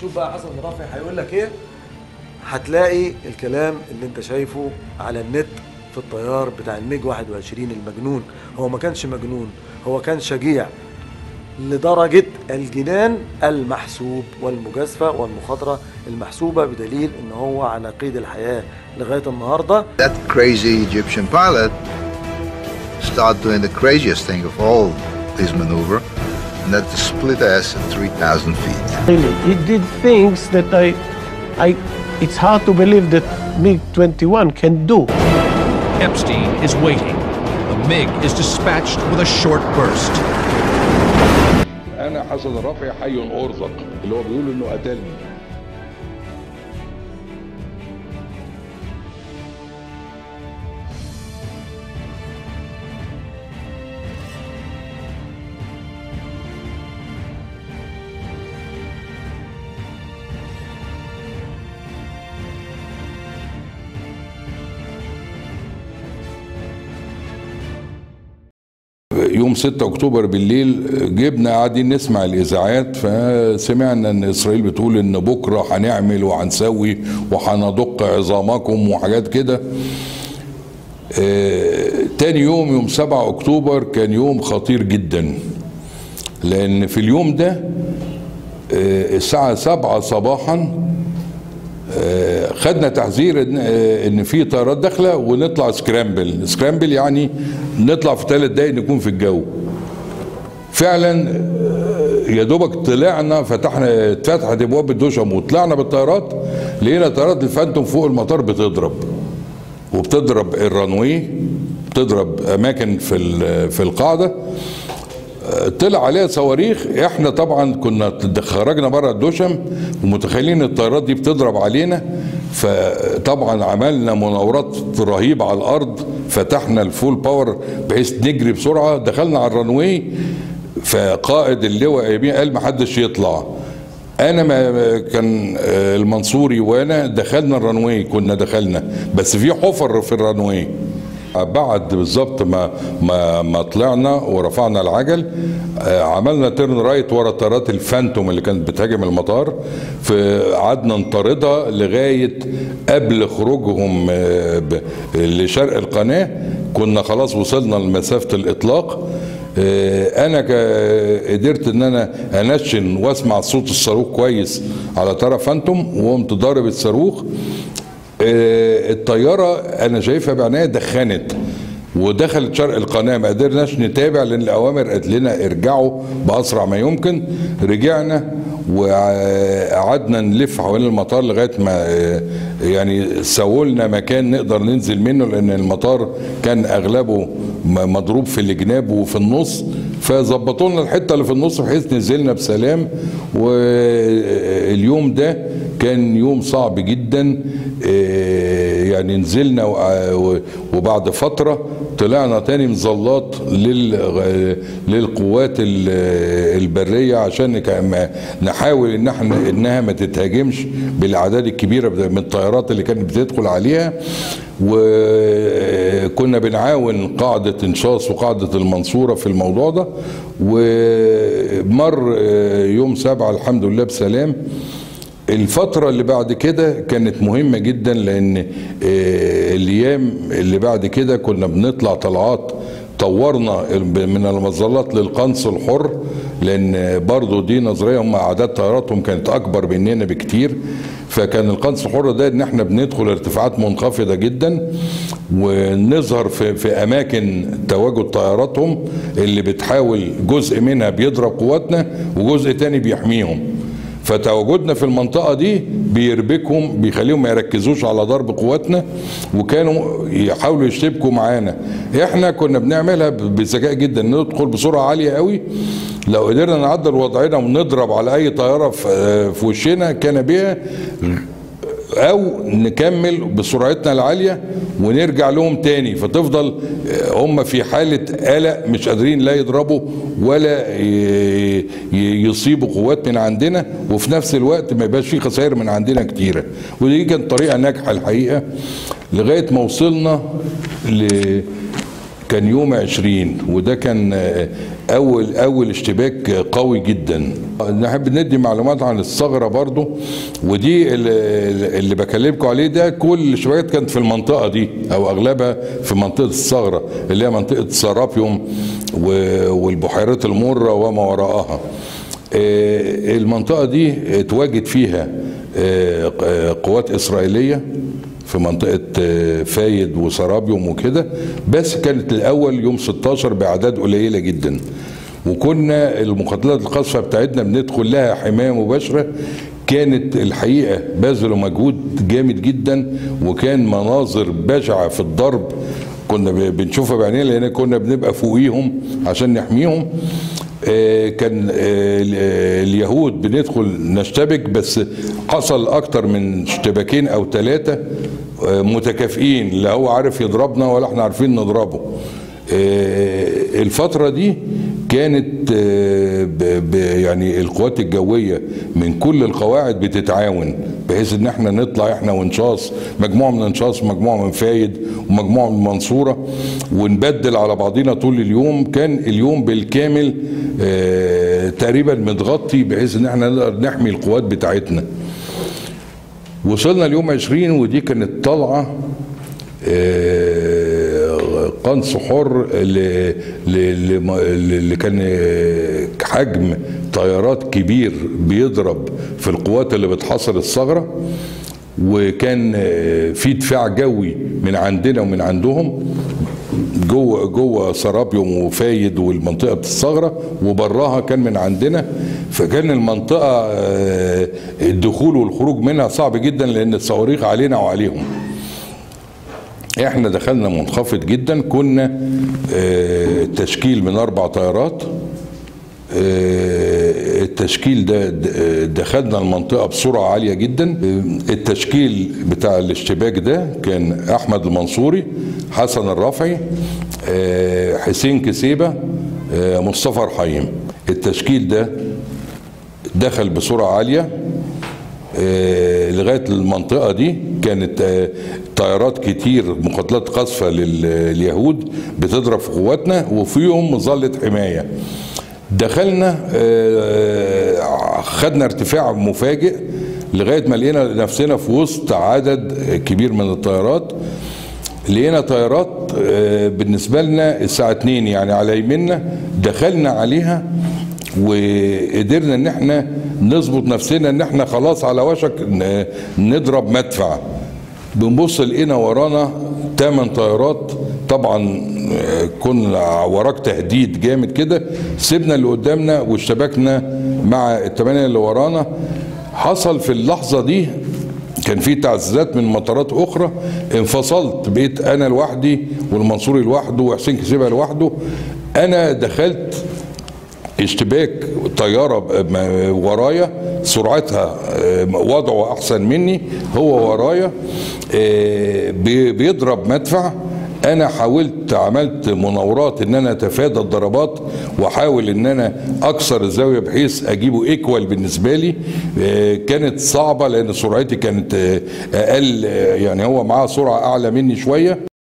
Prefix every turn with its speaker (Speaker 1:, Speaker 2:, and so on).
Speaker 1: شوف بقى حسن رافع هيقول لك ايه هتلاقي الكلام اللي انت شايفه على النت في الطيار بتاع الميج 21 المجنون هو ما كانش مجنون هو كان شجيع لدرجة الجنان المحسوب والمجازفة والمخاطرة المحسوبة بدليل ان هو على قيد الحياة لغاية النهاردة
Speaker 2: That crazy Egyptian pilot started doing the craziest thing of all this maneuver, and that's to split us at 3,000 feet.
Speaker 3: Really, he did things that I, I, it's hard to believe that MiG-21 can do.
Speaker 4: Epstein is waiting. The MiG is dispatched with a short burst.
Speaker 5: انا حسن رافع حي ارزق اللي هو بيقول انه قتلني يوم 6 اكتوبر بالليل جبنا قاعدين نسمع الاذاعات فسمعنا ان اسرائيل بتقول ان بكره هنعمل وهنسوي وهندق عظامكم وحاجات كده آه، تاني يوم يوم 7 اكتوبر كان يوم خطير جدا لان في اليوم ده آه، الساعه 7 صباحا آه، خدنا تحذير ان آه، ان في طيارات داخله ونطلع سكرامبل سكرامبل يعني نطلع في ثلاث دقايق نكون في الجو فعلا آه، يا دوبك طلعنا فتحنا اتفتحت ابواب الدشم وطلعنا بالطيارات لقينا طيارات الفانتوم فوق المطار بتضرب وبتضرب الرانوي بتضرب اماكن في ال- في القاعده طلع عليها صواريخ احنا طبعا كنا خرجنا بره الدشم ومتخيلين الطيارات دي بتضرب علينا فطبعا عملنا مناورات رهيبه على الارض فتحنا الفول باور بحيث نجري بسرعه دخلنا على الرنوي فقائد اللواء اياميها قال ما حدش يطلع انا ما كان آه، المنصوري وانا دخلنا الرنوي كنا دخلنا بس في حفر في الرنوي بعد بالظبط ما ما ما طلعنا ورفعنا العجل آه، عملنا تيرن رايت ورا طيارات الفانتوم اللي كانت بتهاجم المطار فقعدنا نطاردها لغايه قبل خروجهم آه، ب- لشرق القناه كنا خلاص وصلنا لمسافه الاطلاق آه، انا ك- قدرت ان انا انشن واسمع صوت الصاروخ كويس على طرف فانتوم وقمت ضارب الصاروخ آه، الطياره انا شايفها بعناية دخنت ودخلت شرق القناه ما قدرناش نتابع لان الاوامر قالت لنا ارجعوا باسرع ما يمكن رجعنا وقعدنا نلف حوالين المطار لغايه ما آه، يعني سوولنا مكان نقدر ننزل منه لان المطار كان اغلبه م- مضروب في الجناب وفي النص فظبطوا لنا الحته اللي في النص بحيث نزلنا بسلام واليوم ده كان يوم صعب جدا آه، يعني نزلنا وع- و- وبعد فترة طلعنا تاني مظلات لل- للقوات ال- البرية عشان نك- ما- نحاول ان احنا انها ما تتهاجمش بالاعداد الكبيرة من الطيارات اللي كانت بتدخل عليها وكنا بنعاون قاعدة انشاص وقاعدة المنصورة في الموضوع ده ومر آه، يوم سبعة الحمد لله بسلام الفترة اللي بعد كده كانت مهمة جدا لأن آه، الأيام اللي بعد كده كنا بنطلع طلعات طورنا من المظلات للقنص الحر لأن برضو دي نظرية هم أعداد طياراتهم كانت أكبر مننا بكتير فكان القنص الحر ده ان احنا بندخل ارتفاعات منخفضه جدا ونظهر في, في اماكن تواجد طياراتهم اللي بتحاول جزء منها بيضرب قواتنا وجزء تاني بيحميهم فتواجدنا في المنطقة دي بيربكهم بيخليهم ما يركزوش على ضرب قواتنا وكانوا يحاولوا يشتبكوا معانا احنا كنا بنعملها بذكاء جدا ندخل بسرعة عالية قوي لو قدرنا نعدل وضعنا ونضرب على اي طيارة في في وشنا كان بها او نكمل بسرعتنا العاليه ونرجع لهم تاني فتفضل هم في حاله قلق مش قادرين لا يضربوا ولا ي- ي- يصيبوا قوات من عندنا وفي نفس الوقت ما يبقاش في خسائر من عندنا كتيره ودي كانت طريقه ناجحه الحقيقه لغايه ما وصلنا ل كان يوم 20 وده كان آه، اول اول اشتباك قوي جدا نحب ندي معلومات عن الثغره برضو ودي اللي, اللي بكلمكم عليه ده كل الاشتباكات كانت في المنطقه دي او اغلبها في منطقه الثغره اللي هي منطقه سرابيوم و- والبحيرات المره وما وراءها آه، المنطقه دي اتواجد فيها آه، آه، قوات اسرائيليه في منطقة آه، فايد وسرابيوم وكده بس كانت الأول يوم 16 بأعداد قليلة جدا وكنا المقاتلات القصفة بتاعتنا بندخل لها حماية مباشرة كانت الحقيقة بذلوا مجهود جامد جدا وكان مناظر بشعة في الضرب كنا ب- بنشوفها بعينينا لأن كنا بنبقى فوقيهم عشان نحميهم آه، كان آه، ال- آه، اليهود بندخل نشتبك بس حصل اكتر من اشتباكين او ثلاثه متكافئين لا هو عارف يضربنا ولا احنا عارفين نضربه آه، الفتره دي كانت آه، ب- ب- يعني القوات الجويه من كل القواعد بتتعاون بحيث ان احنا نطلع احنا ونشاص مجموعه من انشاص ومجموعه من فايد ومجموعه من المنصوره ونبدل على بعضنا طول اليوم كان اليوم بالكامل آه، تقريبا متغطي بحيث ان احنا نقدر نحمي القوات بتاعتنا وصلنا اليوم 20 ودي كانت طالعه آه، قنص حر ل- ل- لم- اللي كان آه، حجم طيارات كبير بيضرب في القوات اللي بتحاصر الثغره وكان آه، في دفاع جوي من عندنا ومن عندهم جوه جوه سرابيوم وفايد والمنطقه الثغره وبراها كان من عندنا فكان المنطقه آه، الدخول والخروج منها صعب جدا لان الصواريخ علينا وعليهم احنا دخلنا منخفض جدا كنا آه، تشكيل من اربع طيارات آه، التشكيل ده د- دخلنا المنطقة بسرعة عالية جدا آه، التشكيل بتاع الاشتباك ده كان أحمد المنصوري حسن الرافعي آه، حسين كسيبة آه، مصطفى رحيم التشكيل ده دخل بسرعة عالية آه، لغايه المنطقه دي كانت آه، طيارات كتير مقاتلات قصفه لليهود بتضرب في قواتنا وفيهم مظله حمايه دخلنا آه، خدنا ارتفاع مفاجئ لغايه ما لقينا نفسنا في وسط عدد كبير من الطيارات لقينا طيارات آه، بالنسبه لنا الساعه 2 يعني على يمنا دخلنا عليها وقدرنا ان احنا نظبط نفسنا ان احنا خلاص على وشك ن- نضرب مدفع بنبص لقينا ورانا ثمان طيارات طبعا آه، كنا وراك تهديد جامد كده سيبنا اللي قدامنا واشتبكنا مع الثمانيه اللي ورانا حصل في اللحظه دي كان في تعزيزات من مطارات اخرى انفصلت بقيت انا لوحدي والمنصوري لوحده وحسين كسيبه لوحده انا دخلت اشتباك طياره ب- م- ورايا سرعتها آه، وضعه احسن مني هو ورايا آه، بي- بيضرب مدفع انا حاولت عملت مناورات ان انا اتفادى الضربات واحاول ان انا اكسر الزاويه بحيث اجيبه ايكوال بالنسبه لي آه، كانت صعبه لان سرعتي كانت آه، اقل آه، يعني هو معاه سرعه اعلى مني شويه